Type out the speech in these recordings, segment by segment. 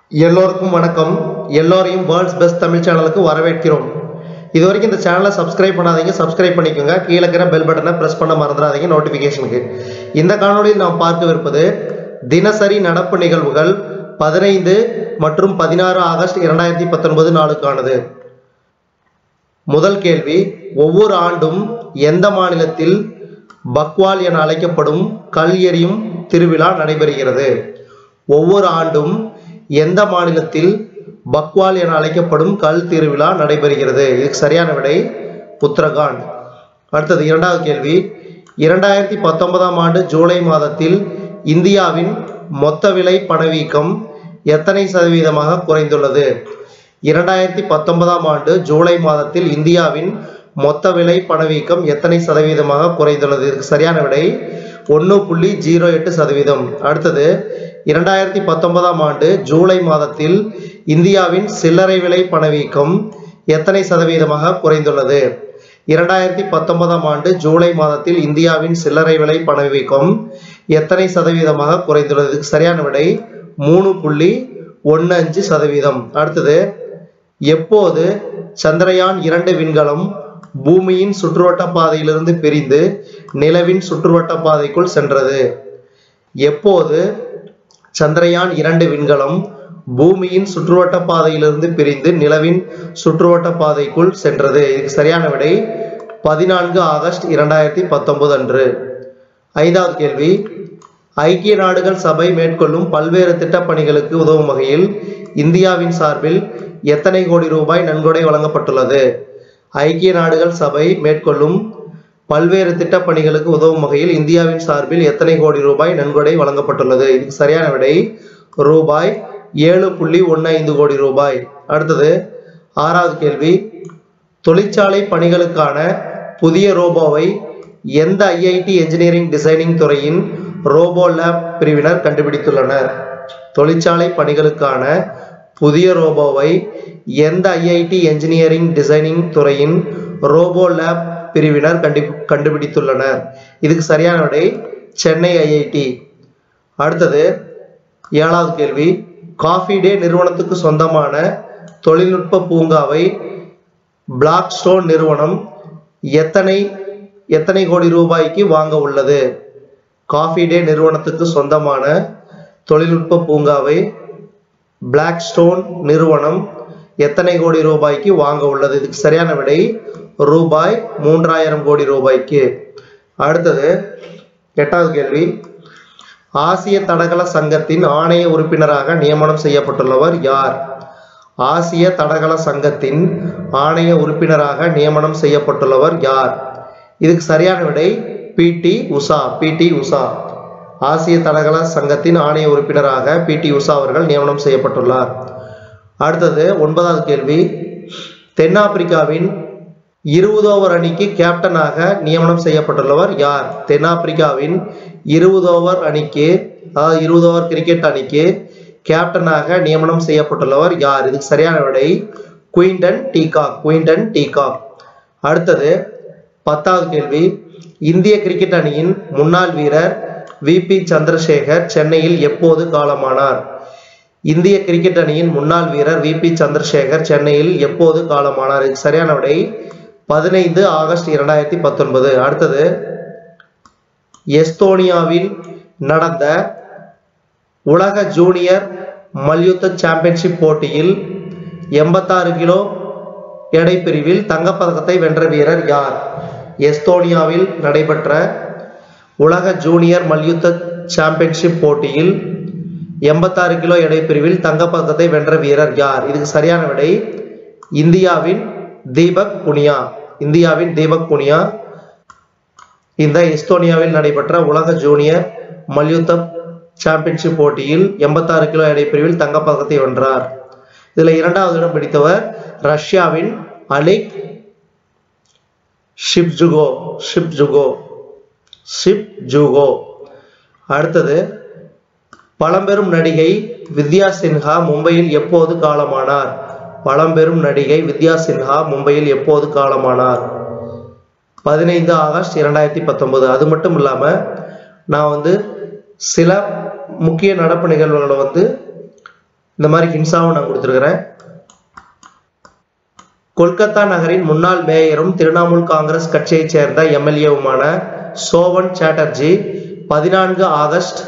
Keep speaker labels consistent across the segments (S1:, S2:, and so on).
S1: எல்லோருக்கும் வணக்கம் எல்லோரையும் வேர்ல்ட்ஸ் பெஸ்ட் தமிழ் சேனலுக்கு வரவேற்கிறோம் இது வரைக்கும் இந்த சேனலை சப்ஸ்கிரைப் பண்ணாதீங்க சப்ஸ்கிரைப் பண்ணிக்கோங்க கீழே இருக்கிற பெல் பட்டனை ப்ரெஸ் பண்ண மறந்துடாதீங்க நோட்டிஃபிகேஷனுக்கு இந்த காணொளியில் நாம் பார்க்கவிருப்பது தினசரி நடப்பு நிகழ்வுகள் பதினைந்து மற்றும் பதினாறு ஆகஸ்ட் இரண்டாயிரத்தி பத்தொன்பது நாளுக்கானது முதல் கேள்வி ஒவ்வொரு ஆண்டும் எந்த மாநிலத்தில் பக்வால் என அழைக்கப்படும் கல் எறியும் திருவிழா நடைபெறுகிறது ஒவ்வொரு ஆண்டும் எந்த மாநிலத்தில் பக்வால் என அழைக்கப்படும் கல் திருவிழா நடைபெறுகிறது இதுக்கு சரியான விடை உத்தரகாண்ட் அடுத்தது இரண்டாவது கேள்வி இரண்டாயிரத்தி பத்தொன்பதாம் ஆண்டு ஜூலை மாதத்தில் இந்தியாவின் மொத்த விலை பணவீக்கம் எத்தனை சதவீதமாக குறைந்துள்ளது இரண்டாயிரத்தி பத்தொன்பதாம் ஆண்டு ஜூலை மாதத்தில் இந்தியாவின் மொத்த விலை பணவீக்கம் எத்தனை சதவீதமாக குறைந்துள்ளது இதுக்கு சரியான விடை ஒன்று புள்ளி ஜீரோ எட்டு சதவீதம் அடுத்தது இரண்டாயிரத்தி பத்தொன்பதாம் ஆண்டு ஜூலை மாதத்தில் இந்தியாவின் சில்லறை விலை பணவீக்கம் எத்தனை சதவீதமாக குறைந்துள்ளது இரண்டாயிரத்தி பத்தொன்பதாம் ஆண்டு ஜூலை மாதத்தில் இந்தியாவின் சில்லறை விலை பணவீக்கம் எத்தனை சதவீதமாக குறைந்துள்ளது இதுக்கு சரியான விடை மூணு புள்ளி ஒன்று அஞ்சு சதவீதம் அடுத்தது எப்போது சந்திரயான் இரண்டு விண்கலம் பூமியின் சுற்றுவட்ட பாதையிலிருந்து பிரிந்து நிலவின் சுற்றுவட்ட பாதைக்குள் சென்றது எப்போது சந்திரயான் இரண்டு விண்கலம் பூமியின் சுற்றுவட்ட பாதையிலிருந்து பிரிந்து நிலவின் சுற்றுவட்ட பாதைக்குள் சென்றது இதுக்கு சரியான விடை பதினான்கு ஆகஸ்ட் இரண்டாயிரத்தி பத்தொன்பது அன்று ஐந்தாவது கேள்வி ஐக்கிய நாடுகள் சபை மேற்கொள்ளும் பல்வேறு திட்டப் பணிகளுக்கு உதவும் வகையில் இந்தியாவின் சார்பில் எத்தனை கோடி ரூபாய் நன்கொடை வழங்கப்பட்டுள்ளது ஐக்கிய நாடுகள் சபை மேற்கொள்ளும் பல்வேறு திட்டப் பணிகளுக்கு உதவும் வகையில் இந்தியாவின் சார்பில் எத்தனை கோடி ரூபாய் நன்கொடை வழங்கப்பட்டுள்ளது இதுக்கு சரியான விடை ரூபாய் ஏழு புள்ளி ஒன்று ஐந்து கோடி ரூபாய் அடுத்தது ஆறாவது கேள்வி தொழிற்சாலை பணிகளுக்கான புதிய ரோபோவை எந்த ஐஐடி என்ஜினியரிங் டிசைனிங் துறையின் ரோபோ லேப் பிரிவினர் கண்டுபிடித்துள்ளனர் தொழிற்சாலை பணிகளுக்கான புதிய ரோபோவை எந்த ஐஐடி என்ஜினியரிங் டிசைனிங் துறையின் ரோபோ லேப் பிரிவினர் கண்டு கண்டுபிடித்துள்ளனர் இதுக்கு சரியான விடை சென்னை ஐஐடி அடுத்தது ஏழாவது கேள்வி காஃபி டே நிறுவனத்துக்கு சொந்தமான தொழில்நுட்ப பூங்காவை பிளாக் ஸ்டோன் நிறுவனம் எத்தனை எத்தனை கோடி ரூபாய்க்கு வாங்க உள்ளது காஃபி டே நிறுவனத்துக்கு சொந்தமான தொழில்நுட்ப பூங்காவை பிளாக் ஸ்டோன் நிறுவனம் எத்தனை கோடி ரூபாய்க்கு வாங்க உள்ளது இதுக்கு சரியான விடை ரூபாய் மூன்றாயிரம் கோடி ரூபாய்க்கு அடுத்தது எட்டாவது கேள்வி ஆசிய தடகள சங்கத்தின் ஆணைய உறுப்பினராக நியமனம் செய்யப்பட்டுள்ளவர் யார் ஆசிய தடகள சங்கத்தின் ஆணைய உறுப்பினராக நியமனம் செய்யப்பட்டுள்ளவர் யார் இதுக்கு சரியான விடை பிடி உஷா பிடி உஷா ஆசிய தடகள சங்கத்தின் ஆணைய உறுப்பினராக பிடி உஷா அவர்கள் நியமனம் செய்யப்பட்டுள்ளார் அடுத்தது ஒன்பதாவது கேள்வி தென்னாப்பிரிக்காவின் இருபது ஓவர் அணிக்கு கேப்டனாக நியமனம் செய்யப்பட்டுள்ளவர் யார் தென்னாப்பிரிக்காவின் இருபது ஓவர் அணிக்கு அதாவது இருபது ஓவர் கிரிக்கெட் அணிக்கு கேப்டனாக நியமனம் செய்யப்பட்டுள்ளவர் யார் இதுக்கு சரியான விடை குயின்டன் டீகாக் குயின்டன் டீகாக் அடுத்தது பத்தாவது கேள்வி இந்திய கிரிக்கெட் அணியின் முன்னாள் வீரர் வி பி சந்திரசேகர் சென்னையில் எப்போது காலமானார் இந்திய கிரிக்கெட் அணியின் முன்னாள் வீரர் வி பி சந்திரசேகர் சென்னையில் எப்போது காலமானார் இதுக்கு சரியான விடை பதினைந்து ஆகஸ்ட் இரண்டாயிரத்தி பத்தொன்பது அடுத்தது எஸ்தோனியாவில் நடந்த உலக ஜூனியர் மல்யுத்த சாம்பியன்ஷிப் போட்டியில் எண்பத்தாறு கிலோ எடை பிரிவில் தங்கப்பதக்கத்தை வென்ற வீரர் யார் எஸ்தோனியாவில் நடைபெற்ற உலக ஜூனியர் மல்யுத்த சாம்பியன்ஷிப் போட்டியில் எண்பத்தாறு கிலோ எடை பிரிவில் தங்கப்பதக்கத்தை வென்ற வீரர் யார் இதுக்கு சரியான விடை இந்தியாவின் தீபக் புனியா இந்தியாவின் தீபக் புனியா இந்த எஸ்தோனியாவில் நடைபெற்ற உலக ஜூனியர் மல்யுத்த சாம்பியன்ஷிப் போட்டியில் எண்பத்தாறு கிலோ எடை பிரிவில் தங்கப்பதக்கத்தை வென்றார் இதுல இரண்டாவது இடம் பிடித்தவர் ரஷ்யாவின் அலிக் ஷிப்ஜுகோ ஷிப்ஜுகோ ஷிப் ஜூகோ அடுத்தது பழம்பெரும் நடிகை வித்யா சின்ஹா மும்பையில் எப்போது காலமானார் பழம்பெரும் நடிகை வித்யா சின்ஹா மும்பையில் எப்போது காலமானார் பதினைந்து ஆகஸ்ட் இரண்டாயிரத்தி பத்தொன்பது அது மட்டும் இல்லாம நான் வந்து சில முக்கிய நடப்பு நிகழ்வுகளை வந்து இந்த மாதிரி ஹின்ஸாவும் நான் கொடுத்துருக்கிறேன் கொல்கத்தா நகரின் முன்னாள் மேயரும் திரிணாமுல் காங்கிரஸ் கட்சியைச் சேர்ந்த எம்எல்ஏவுமான சோவன் சாட்டர்ஜி பதினான்கு ஆகஸ்ட்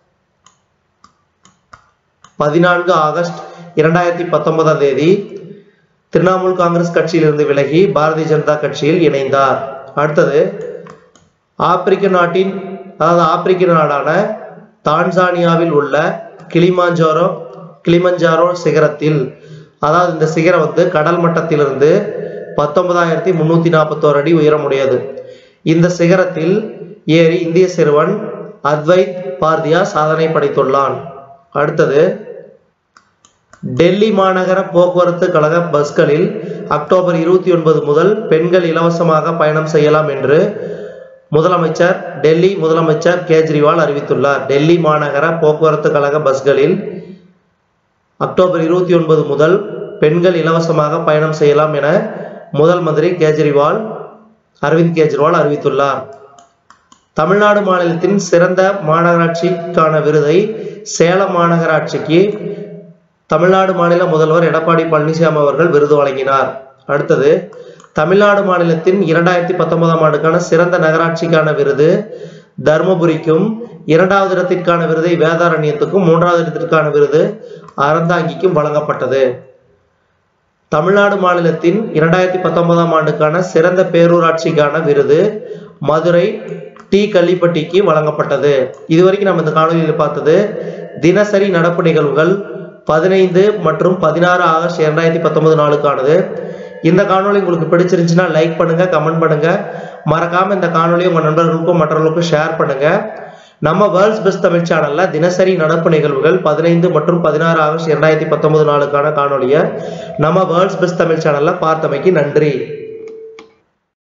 S1: பதினான்கு ஆகஸ்ட் இரண்டாயிரத்தி பத்தொன்பதாம் தேதி திரிணாமுல் காங்கிரஸ் கட்சியிலிருந்து விலகி பாரதிய ஜனதா கட்சியில் இணைந்தார் அடுத்தது ஆப்பிரிக்க நாட்டின் அதாவது ஆப்பிரிக்க நாடான தான்சானியாவில் உள்ள கிளிமாஞ்சோரோ கிளிமஞ்சாரோ சிகரத்தில் அதாவது இந்த சிகரம் வந்து கடல் மட்டத்திலிருந்து பத்தொன்பதாயிரத்தி முன்னூத்தி நாற்பத்தோரு அடி உயரமுடையது இந்த சிகரத்தில் ஏறி இந்திய சிறுவன் அத்வைத் பார்தியா சாதனை படைத்துள்ளான் அடுத்தது டெல்லி மாநகர போக்குவரத்து கழக பஸ்களில் அக்டோபர் இருபத்தி ஒன்பது முதல் பெண்கள் இலவசமாக பயணம் செய்யலாம் என்று முதலமைச்சர் டெல்லி முதலமைச்சர் கேஜ்ரிவால் அறிவித்துள்ளார் டெல்லி மாநகர போக்குவரத்து கழக பஸ்களில் அக்டோபர் இருபத்தி ஒன்பது முதல் பெண்கள் இலவசமாக பயணம் செய்யலாம் என முதல் மந்திரி கேஜ்ரிவால் அரவிந்த் கெஜ்ரிவால் அறிவித்துள்ளார் தமிழ்நாடு மாநிலத்தின் சிறந்த மாநகராட்சிக்கான விருதை சேலம் மாநகராட்சிக்கு தமிழ்நாடு மாநில முதல்வர் எடப்பாடி பழனிசாமி அவர்கள் விருது வழங்கினார் அடுத்தது தமிழ்நாடு மாநிலத்தின் இரண்டாயிரத்தி பத்தொன்பதாம் ஆண்டுக்கான சிறந்த நகராட்சிக்கான விருது தர்மபுரிக்கும் இரண்டாவது இடத்திற்கான விருதை வேதாரண்யத்துக்கும் மூன்றாவது இடத்திற்கான விருது அறந்தாங்கிக்கும் வழங்கப்பட்டது தமிழ்நாடு மாநிலத்தின் இரண்டாயிரத்தி பத்தொன்பதாம் ஆண்டுக்கான சிறந்த பேரூராட்சிக்கான விருது மதுரை டி கள்ளிப்பட்டிக்கு வழங்கப்பட்டது இதுவரைக்கும் நம்ம இந்த காணொலியில் பார்த்தது தினசரி நடப்பு நிகழ்வுகள் பதினைந்து மற்றும் பதினாறு ஆகஸ்ட் இரண்டாயிரத்தி பத்தொன்பது நாளுக்கானது இந்த காணொளி உங்களுக்கு பிடிச்சிருந்துச்சுன்னா லைக் பண்ணுங்க கமெண்ட் பண்ணுங்க மறக்காம இந்த காணொலியை உங்க நண்பர்களுக்கும் மற்றவர்களுக்கும் ஷேர் பண்ணுங்க நம்ம வேர்ல்ட்ஸ் பெஸ்ட் தமிழ் சேனல்ல தினசரி நடப்பு நிகழ்வுகள் பதினைந்து மற்றும் பதினாறு ஆகஸ்ட் இரண்டாயிரத்தி பத்தொன்பது நாளுக்கான காணொலியை நம்ம வேர்ல்ட்ஸ் பெஸ்ட் தமிழ் சேனல்ல பார்த்தமைக்கு நன்றி